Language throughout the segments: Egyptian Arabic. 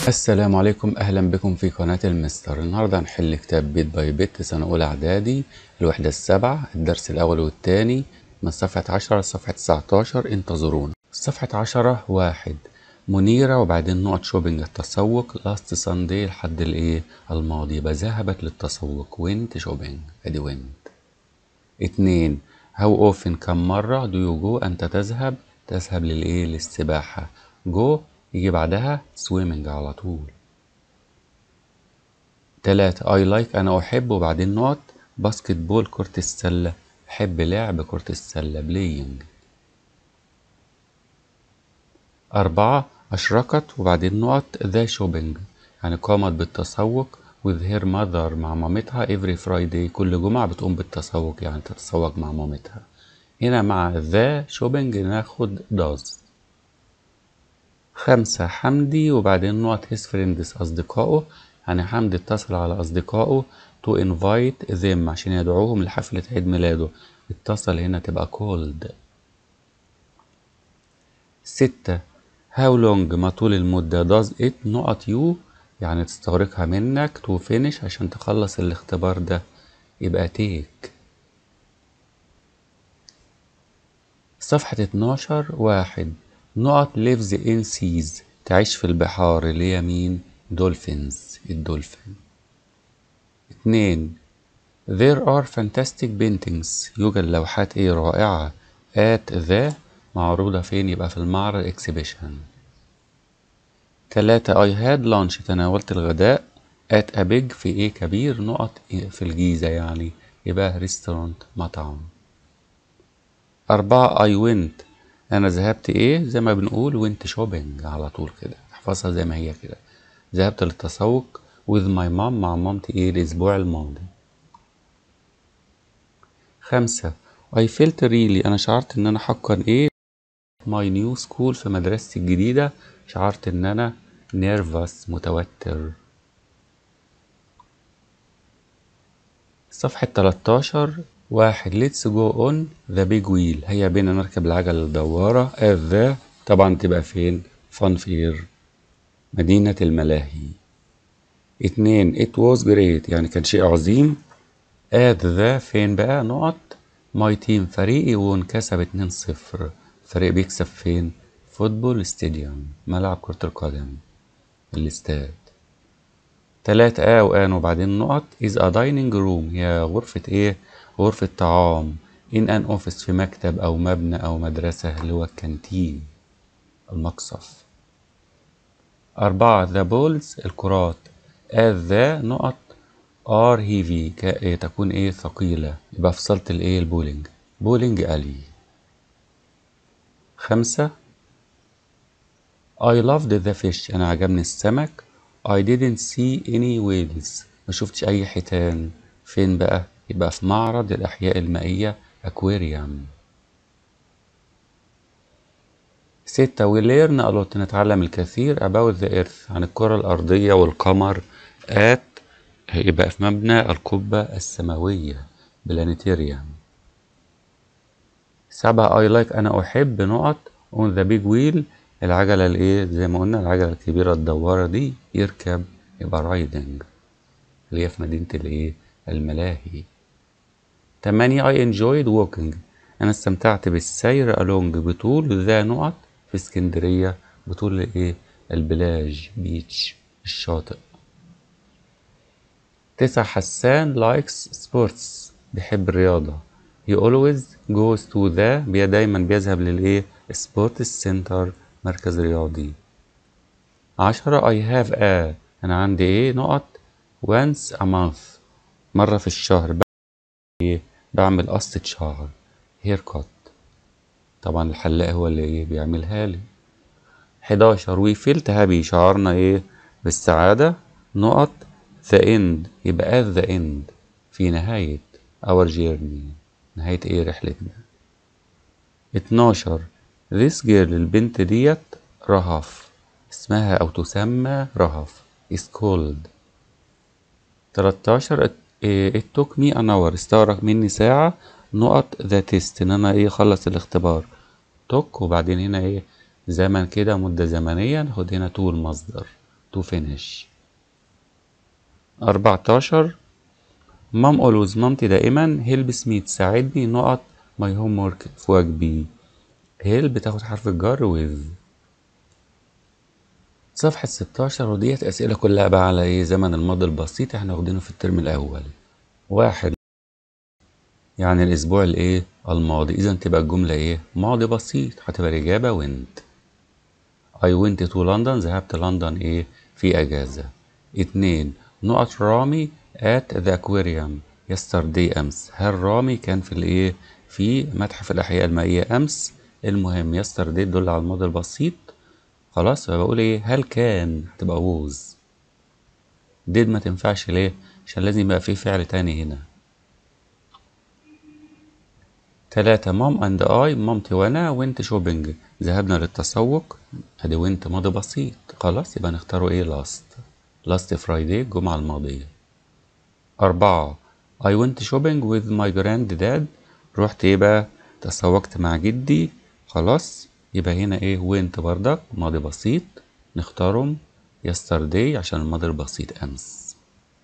السلام عليكم اهلا بكم في قناة المستر النهاردة هنحل كتاب بيت باي بيت سنة اولى اعدادي الوحدة السابعة الدرس الاول والثاني من صفحة عشرة لصفحة 19 انتظرونا صفحة عشرة واحد منيرة وبعدين نقط شوبينج التسوق لاست ساندي لحد الايه الماضي يبقى ذهبت للتسوق وينت شوبينج ادي وينت اتنين هاو اوفن كم مرة دو يو جو انت تذهب تذهب للايه للسباحة جو يجي بعدها سويمنج على طول تلاتة اي لايك انا احب وبعدين نقط باسكت بول كرة السلة احب لعب كرة السلة بلاينج أربعة أشركت وبعدين نقط ذا شوبينج يعني قامت بالتسوق with her mother مع مامتها every Friday كل جمعة بتقوم بالتسوق يعني تتسوق مع مامتها هنا مع ذا شوبينج ناخد does خمسة حمدي وبعدين نقط his friends أصدقائه يعني حمدي اتصل على أصدقائه to invite them عشان يدعوهم لحفلة عيد ميلاده اتصل هنا تبقى called ستة how long ما طول المدة does it نقط you يعني تستغرقها منك to finish عشان تخلص الاختبار ده يبقى take صفحة 12 واحد نقط lives in seas تعيش في البحار اللي هي مين dolphins الدولفين اتنين there are fantastic paintings يوجد لوحات ايه رائعة at the معروضة فين يبقى في المعرض exhibition تلاتة I had lunch تناولت الغداء at a big في ايه كبير نقط في الجيزة يعني يبقى ريستورانت مطعم أربعة I went أنا ذهبت ايه زي ما بنقول went shopping على طول كده احفظها زي ما هي كده ذهبت للتسوق with my mom مع مامتي ايه الأسبوع الماضي خمسة I felt really أنا شعرت إن أنا حقا ايه my new school في مدرستي الجديدة شعرت إن أنا nervous متوتر صفحة 13 واحد let's go on the big wheel هيا بينا نركب العجلة الدوارة at the طبعا تبقى فين fun fair مدينة الملاهي اتنين it was great يعني كان شيء عظيم at the فين بقى نقط my team فريقي وانكسب اتنين صفر فريق بيكسب فين فوتبول ستاديوم ملعب كرة القدم الاستاد تلاتة اه وان وبعدين نقط is a dining room هي غرفة ايه غرفة طعام in an office في مكتب او مبنى او مدرسة اللي هو الكانتين المقصف أربعة the balls الكرات at the نقط are heavy ك- تكون ايه ثقيلة يبقى فصلت الايه البولينج بولينج ألي خمسة I loved the fish أنا عجبني السمك I didn't see any whales ما شفتش أي حيتان فين بقى يبقى في معرض الأحياء المائية أكواريوم ستة we learn a lot نتعلم الكثير about the earth عن الكرة الأرضية والقمر at يبقى في مبنى القبة السماوية بلانيتيريوم سبعة I like أنا أحب نقط on the big wheel العجلة الإيه زي ما قلنا العجلة الكبيرة الدوارة دي يركب يبقى رايدنج اللي هي في مدينة الإيه الملاهي تمانية I enjoyed walking أنا استمتعت بالسير along بطول ذا نقط في اسكندرية بطول الإيه البلاج بيتش الشاطئ تسعة حسان likes sports بيحب الرياضة he always goes to the بي دايما بيذهب للإيه sports center مركز رياضي عشرة I have a أنا عندي إيه نقط once a month مرة في الشهر بعمل إيه بعمل قصة شعر hair cut طبعا الحلاق هو اللي إيه بيعملها لي حداشر we felt happy شعرنا إيه بالسعادة نقط the end يبقى at the end في نهاية our journey نهاية إيه رحلتنا اتناشر this girl البنت ديت رهف اسمها أو تسمى رهف is called 13 it took me an hour استغرق مني ساعة نقط ذا تيست ان انا ايه اخلص الاختبار توك وبعدين هنا ايه زمن كده مدة زمنية ناخد هنا تو المصدر to finish 14 مام always مامتي دائما helps me تساعدني نقط my homework في واجبي help بتاخد حرف الجر with صفحة 16 وديت أسئلة كلها بقى على إيه زمن الماضي البسيط إحنا واخدينه في الترم الأول واحد يعني الأسبوع الإيه الماضي إذا تبقى الجملة إيه ماضي بسيط هتبقى الإجابة went I went to London ذهبت لندن إيه في أجازة اتنين نقط رامي at the aquarium yesterday أمس هل رامي كان في الإيه في متحف الأحياء المائية أمس المهم yesterday تدل على الماضي البسيط خلاص فبقول ايه هل كان هتبقى ووز ديد ما تنفعش ليه عشان لازم يبقى في فعل تاني هنا تلاتة مام اند اي مامتي وانا وانت شوبينج ذهبنا للتسوق ادي وانت ماضي بسيط خلاص يبقى نختاره ايه لاست لاست فرايداي الجمعة الماضية أربعة I went shopping with my granddad رحت ايه بقى تسوقت مع جدي خلاص يبقى هنا ايه went بردك ماضي بسيط نختارهم yesterday عشان الماضي البسيط أمس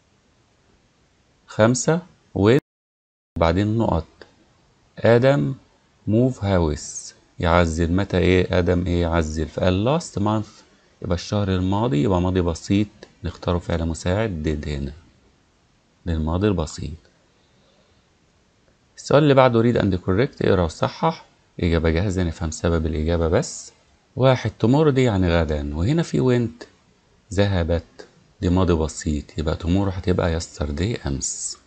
خمسة with وبعدين نقط آدم موف هاوس يعزل متى ايه آدم ايه يعزل فقال last month يبقى الشهر الماضي يبقى ماضي بسيط نختاره فعل مساعد did هنا للماضي البسيط السؤال اللي بعده read and correct اقرا وصحح إجابة جاهزة نفهم سبب الإجابة بس واحد tomorrow دي يعني غدا وهنا في went ذهبت دي ماضي بسيط يبقى tomorrow هتبقى yesterday أمس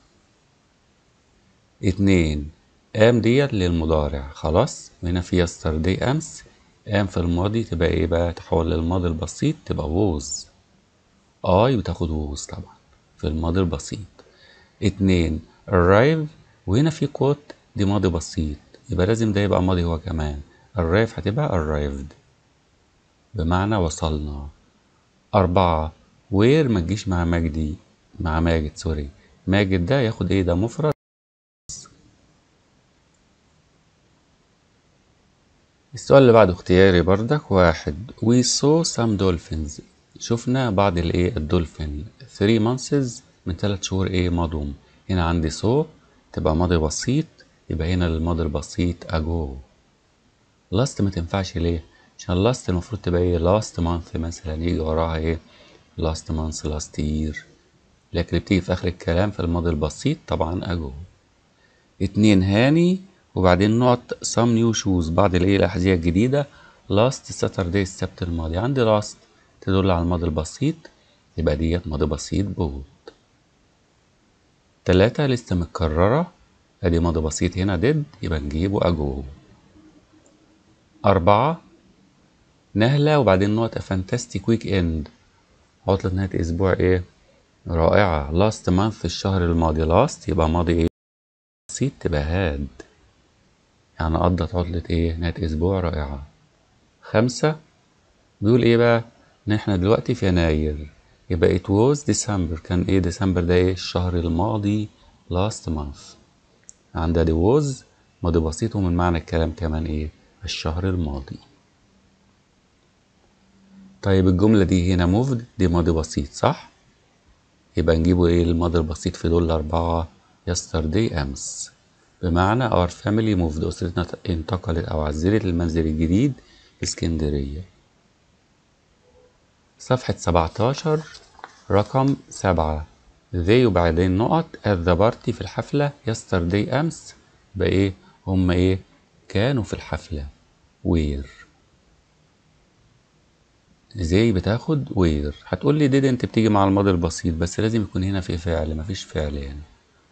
اتنين قام ديت للمضارع خلاص وهنا في yesterday أمس قام في الماضي تبقى ايه بقى تحول للماضي البسيط تبقى was I بتاخد was طبعا في الماضي البسيط اتنين arrive وهنا في quote دي ماضي بسيط يبقى لازم ده يبقى ماضي هو كمان arrive هتبقى arrived بمعنى وصلنا أربعة where ما تجيش مع مجدي مع ماجد سوري ماجد ده ياخد ايه ده مفرد السؤال اللي بعده اختياري بردك واحد we saw some dolphins شفنا بعض الايه الدولفين 3 months من ثلاث شهور ايه مضوا هنا عندي saw تبقى ماضي بسيط يبقى هنا الماضي البسيط ago last ما تنفعش ليه عشان last المفروض تبقى ايه last month مثلا يجي وراها ايه last month last year لكن اللي بتيجي في اخر الكلام في الماضي البسيط طبعا ago اتنين هاني وبعدين نقط some new shoes بعض الايه الاحذيه الجديده last saturday السبت الماضي عندي last تدل على الماضي البسيط يبقى ديت ماضي بسيط بود تلاتة لسه متكررة ادي ماضي بسيط هنا ديد يبقى نجيبه اجو أربعة نهلة وبعدين نقط فانتاستيك ويك اند عطلة نهاية أسبوع ايه رائعة لاست مانث الشهر الماضي لاست يبقى ماضي ايه بسيط تبقى هاد يعني قضت عطلة ايه نهاية أسبوع رائعة خمسة بيقول ايه بقى ان احنا دلوقتي في يناير يبقى it was ديسمبر كان ايه ديسمبر ده ايه الشهر الماضي last month عندها دي was ماضي بسيط ومن معنى الكلام كمان ايه الشهر الماضي طيب الجملة دي هنا moved دي ماضي بسيط صح يبقى نجيبه ايه الماضي البسيط في دول أربعة yesterday أمس بمعنى our family moved أسرتنا انتقلت أو عزلت المنزل الجديد في اسكندرية صفحة 17 رقم سبعة they وبعدين نقط at the party في الحفلة yesterday أمس يبقى إيه هم إيه كانوا في الحفلة where زي بتاخد where هتقول لي didn't بتيجي مع الماضي البسيط بس لازم يكون هنا في فعل مفيش فعل يعني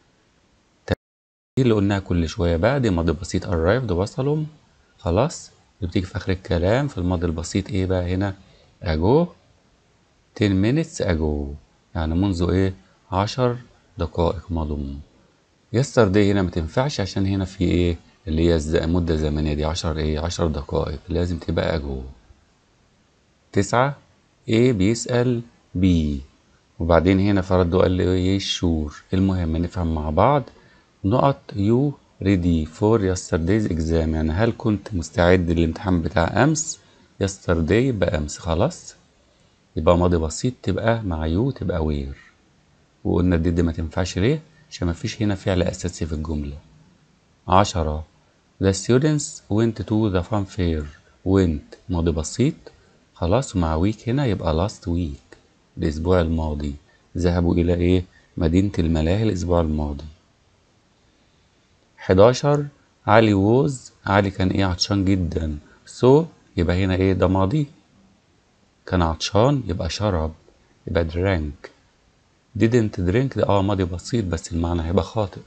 اللي قلناها كل شوية بقى دي ماضي بسيط arrived وصلهم خلاص اللي بتيجي في آخر الكلام في الماضي البسيط إيه بقى هنا ago 10 minutes ago يعني منذ ايه عشر دقائق مضوا yesterday هنا ما تنفعش عشان هنا في ايه اللي هي المدة الزمنية دي عشر ايه عشر دقائق لازم تبقى ago تسعة A بيسأل B وبعدين هنا فرده قال لي ايه الشور المهم نفهم مع بعض نقط you ready for yesterday's exam يعني هل كنت مستعد للامتحان بتاع أمس yesterday بأمس خلاص يبقى ماضي بسيط تبقى مع يو تبقى وير وقلنا الديد ما تنفعش ليه عشان ما فيش هنا فعل أساسي في الجملة عشرة The students went to the fun fair went ماضي بسيط خلاص ومع ويك هنا يبقى last week الأسبوع الماضي ذهبوا إلى إيه مدينة الملاهي الأسبوع الماضي 11 علي ووز علي كان إيه عطشان جدا so يبقى هنا إيه ده ماضي كان عطشان يبقى شرب يبقى drank didn't drink ده اه ماضي بسيط بس المعنى هيبقى خاطئ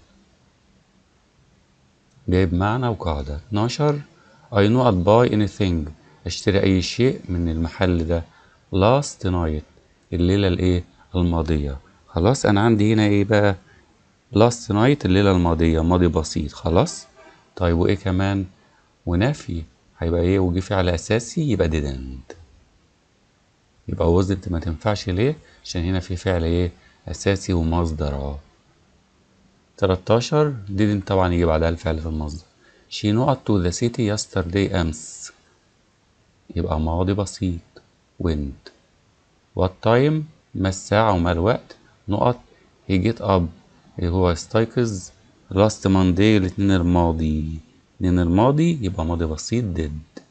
جايب معنى وقاعدة 12 I know I'd buy anything اشتري اي شيء من المحل ده last night الليلة الايه الماضية خلاص انا عندي هنا ايه بقى last night الليلة الماضية ماضي بسيط خلاص طيب وايه كمان ونفي هيبقى ايه وجي فعل اساسي يبقى didn't يبقى wasn't ما تنفعش ليه عشان هنا في فعل ايه اساسي ومصدر اه 13 didn't طبعا يجي بعدها الفعل في المصدر she not to the city yesterday أمس يبقى ماضي بسيط went what time ما الساعة وما الوقت نقط he get up اللي هو استيقظ last Monday الاثنين الماضي الاثنين الماضي يبقى ماضي بسيط did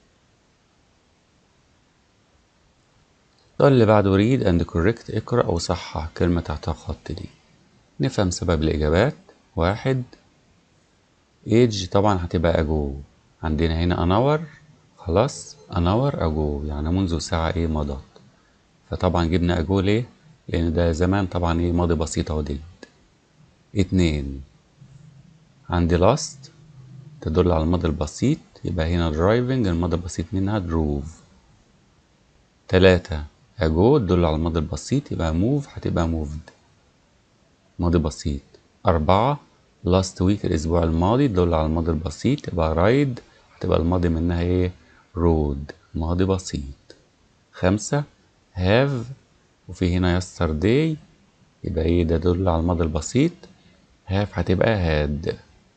السؤال اللي بعده read and correct اقرأ وصحح كلمة تحتها خط دي نفهم سبب الإجابات واحد age طبعا هتبقى ago عندنا هنا an hour خلاص an hour ago يعني منذ ساعة ايه مضت فطبعا جبنا ago ليه لأن ده زمان طبعا ايه ماضي بسيط اهو did اتنين عندي last تدل على الماضي البسيط يبقى هنا driving الماضي البسيط منها drove تلاتة ago تدل على الماضي البسيط يبقى move هتبقى moved ماضي بسيط أربعة last week الأسبوع الماضي تدل على الماضي البسيط يبقى ride هتبقى الماضي منها ايه road ماضي بسيط خمسة have وفي هنا yesterday يبقى ايه ده يدل على الماضي البسيط have هتبقى had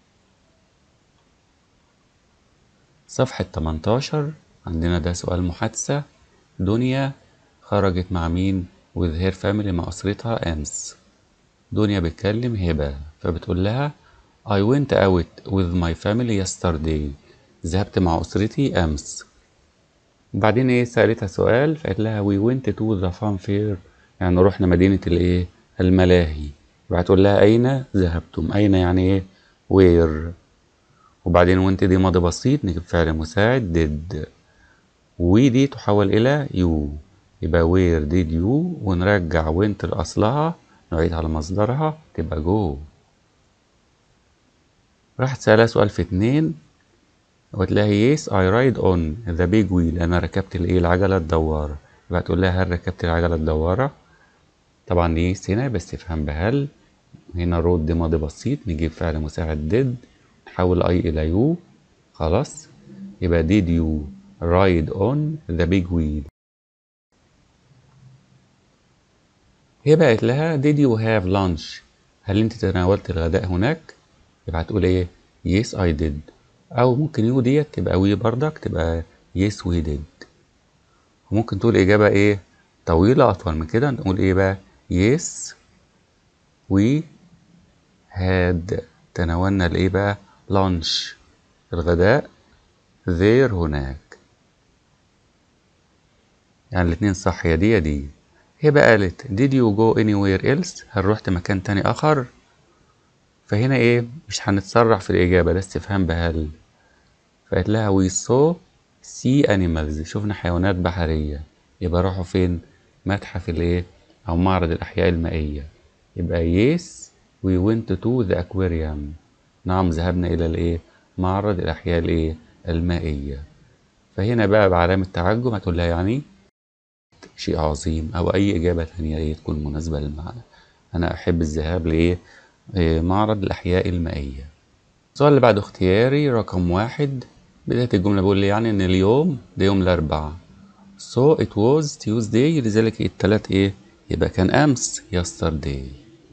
صفحة 18 عندنا ده سؤال محادثة دنيا خرجت مع مين with her family مع أسرتها أمس دنيا بتكلم هبة فبتقول لها I went out with my family yesterday ذهبت مع أسرتي أمس وبعدين إيه سألتها سؤال فقالت لها we went to the fun fair يعني رحنا مدينة الإيه الملاهي وهتقول لها أين ذهبتم أين يعني إيه where وبعدين وانت دي ماضي بسيط نجيب فعل مساعد did وي دي تحول إلى يو يبقى where did you ونرجع وانت لأصلها نعيدها لمصدرها تبقى جو راح تسألها سؤال في اتنين وتلاقي yes I ride on the big wheel أنا ركبت الإيه العجلة الدوارة يبقى تقول لها هل ركبت العجلة الدوارة طبعا دي yes هنا باستفهام بهل هنا رود دي ماضي بسيط نجيب فعل مساعد did نحول I إلى you خلاص يبقى did you ride on the big wheel هي بقت لها did you have lunch هل انت تناولت الغداء هناك يبقى هتقول ايه yes I did او ممكن يو ديت تبقى وي بردك تبقى yes we did وممكن تقول اجابة ايه طويلة اطول من كده نقول ايه بقى yes we had تناولنا الايه بقى lunch الغداء there هناك يعني الاتنين صح يا دي يا دي هي بقى قالت did you go anywhere else هل رحت مكان تاني آخر فهنا ايه مش هنتسرع في الإجابة ده استفهام بهل فقالت لها we saw sea animals شفنا حيوانات بحرية يبقى راحوا فين متحف الايه أو معرض الأحياء المائية يبقى yes we went to the aquarium نعم ذهبنا إلى الايه معرض الأحياء الايه المائية فهنا بقى بعلامة تعجب هتقول لها يعني شيء عظيم أو أي إجابة تانية إيه تكون مناسبة للمعنى أنا أحب الذهاب لإيه معرض الأحياء المائية السؤال اللي بعد اختياري رقم واحد بداية الجملة بيقول لي يعني إن اليوم ده يوم الأربعاء so it was Tuesday لذلك التلات إيه يبقى كان أمس yesterday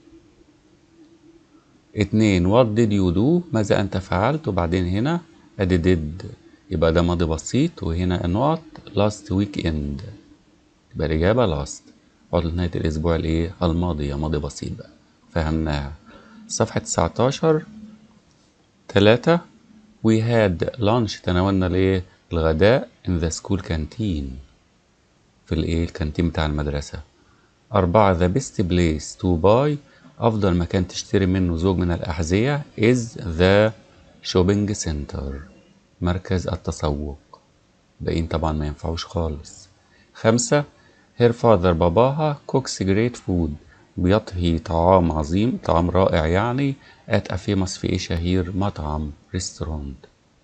اتنين what did you do ماذا أنت فعلت وبعدين هنا أدي did يبقى ده ماضي بسيط وهنا النقط last weekend تبقى الإجابة last عطلة نهاية الأسبوع الإيه الماضية ماضي بسيط بقى فهمناها صفحة 19 تلاتة we had lunch تناولنا الإيه الغداء in the school canteen في الإيه الكانتين بتاع المدرسة أربعة the best place to buy أفضل مكان تشتري منه زوج من الأحذية is the shopping center مركز التسوق باقيين طبعا ما ينفعوش خالص خمسة her father باباها cooks great food بيطهي طعام عظيم طعام رائع يعني at a famous في ايه شهير مطعم ريستورانت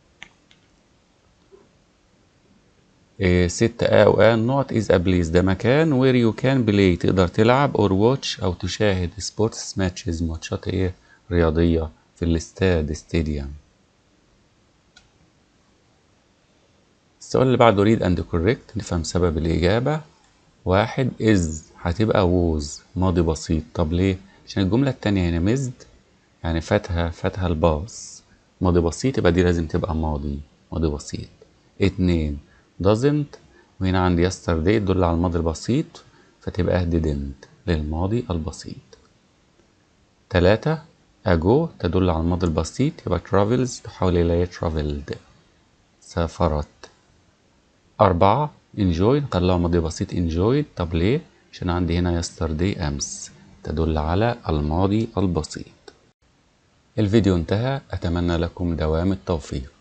إيه ستة آ أو آن نوت is a place ده مكان where you can play تقدر تلعب or watch أو تشاهد sports matches ماتشات ايه رياضية في الاستاد ستاديوم السؤال اللي بعده read and correct نفهم سبب الإجابة واحد is هتبقى was ماضي بسيط طب ليه؟ عشان الجملة التانية هنا مزد يعني فاتها فاتها الباص ماضي بسيط يبقى دي لازم تبقى ماضي ماضي بسيط اتنين doesn't وهنا عندي yesterday تدل على الماضي البسيط فتبقى didn't للماضي البسيط تلاتة ago تدل على الماضي البسيط يبقى travels تحول إلى traveled سافرت أربعة enjoy نطلعه ماضي بسيط enjoyed طب ليه؟ عشان عندي هنا yesterday أمس تدل على الماضي البسيط الفيديو انتهى أتمنى لكم دوام التوفيق